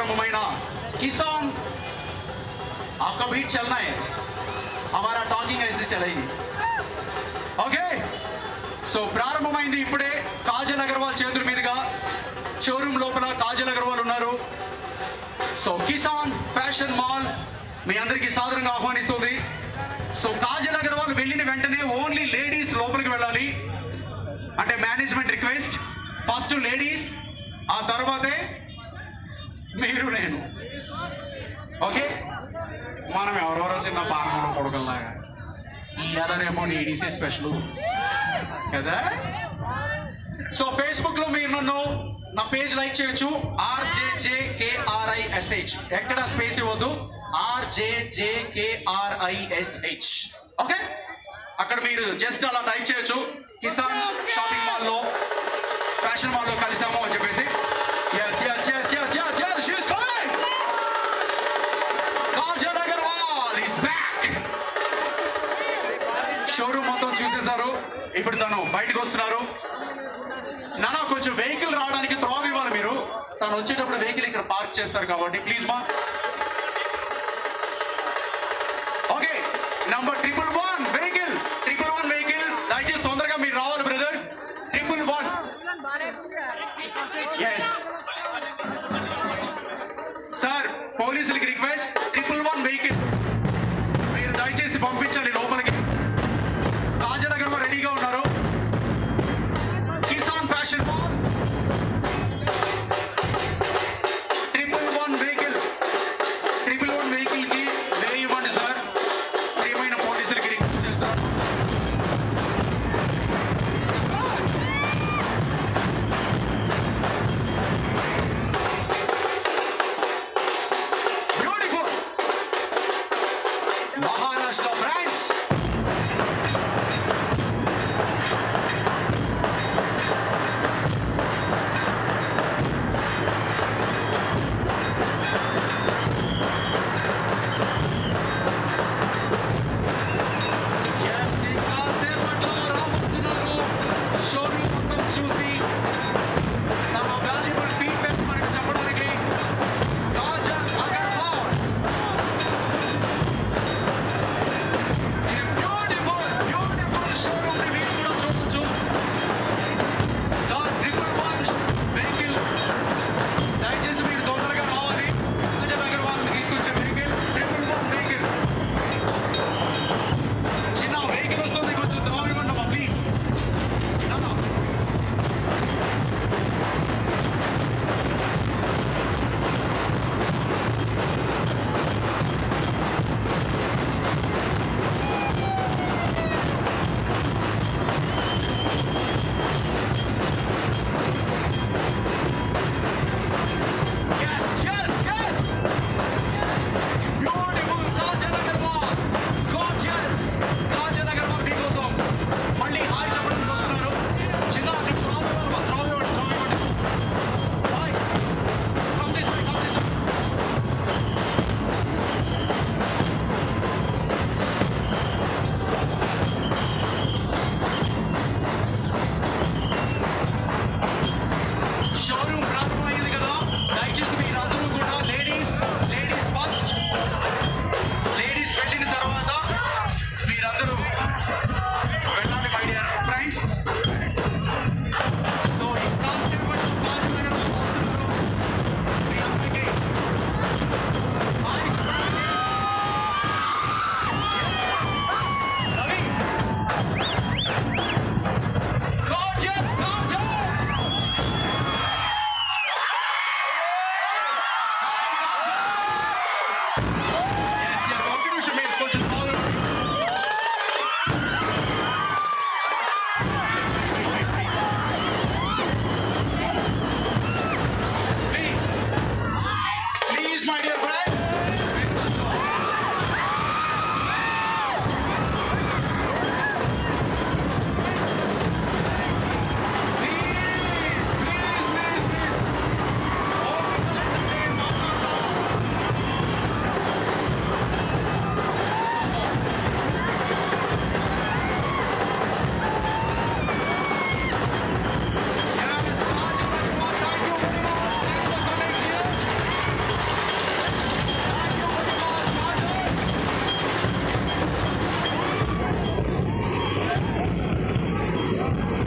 ప్రారంభమైన కిసాన్ आपका बीट चलना है हमारा టాకింగ్ ऐसे चलेगी ఓకే సో ప్రారంభమైంది ఇప్పుడే కాజల్ అగర్వాల్ చేతుల మీదుగా షోరూమ్ లోపల కాజల్ అగర్వాల్ ఉన్నారు సో కిసాన్ ఫ్యాషన్ మాల్ మీ అందరికీ సాదరంగా ఆహ్వానిస్తుంది సో కాజల్ అగర్వాల్ వెళ్ళిన వెంటనే ఓన్లీ లేడీస్ లోపలికి వెళ్ళాలి అంటే మేనేజ్మెంట్ రిక్వెస్ట్ ఫస్ట్ లేడీస్ ఆ తర్వాతే మీరు నేను ఓకే మనం ఎవరెవరో చిన్న పానకంలో కొడుకుల్లాగా ఈ ఎదరేమో లేడీసే స్పెషల్ కదా సో ఫేస్బుక్ లో మీరు నన్ను నా పేజ్ లైక్ చేయొచ్చు ఆర్జేజేకేఆర్ఐఎస్హెచ్ ఎక్కడ స్పేస్ ఇవ్వద్దు ఆర్జేజేకేఆర్ఐఎస్హెచ్ ఓకే అక్కడ మీరు జస్ట్ అలా టైప్ చేయొచ్చు కిసాన్ షాపింగ్ మాల్ లో ఫ్యాషన్ మాల్ లో కలిసాము అని చెప్పేసి yes yes yes yes yes yes she's coming Kajal Agarwal is back showroom మొత్తం చూసేశారు ఇప్పుడు తను బయటకు వస్తున్నారు నానా కొంచెం వెహికల్ రావడానికి త్రోవ ఇవ్వాలి మీరు తను వచ్చేటప్పుడు వెహికల్ ఇక్కడ పార్క్ చేస్తారు కాబట్టి ప్లీజ్ మా okay number triple one vehicle triple one vehicle దయచేసి తొందరగా మీరు రావాలి brother triple one yes sir పోలీసులకి రిక్వెస్ట్ ట్రిపుల్ వన్ వెహికల్ మీరు దయచేసి పంపించాలి లోపలికి కాజల్ అగర్వాల్ రెడీగా ఉన్నారు Kisan fashion mall triple one vehicle triple one vehicle కి వే ఇవ్వండి సార్ ప్రియమైన పోలీసులకి రిక్వెస్ట్ చేస్తారు బ్యూటిఫుల్ మహారాష్ట్ర ఫ్రాన్స్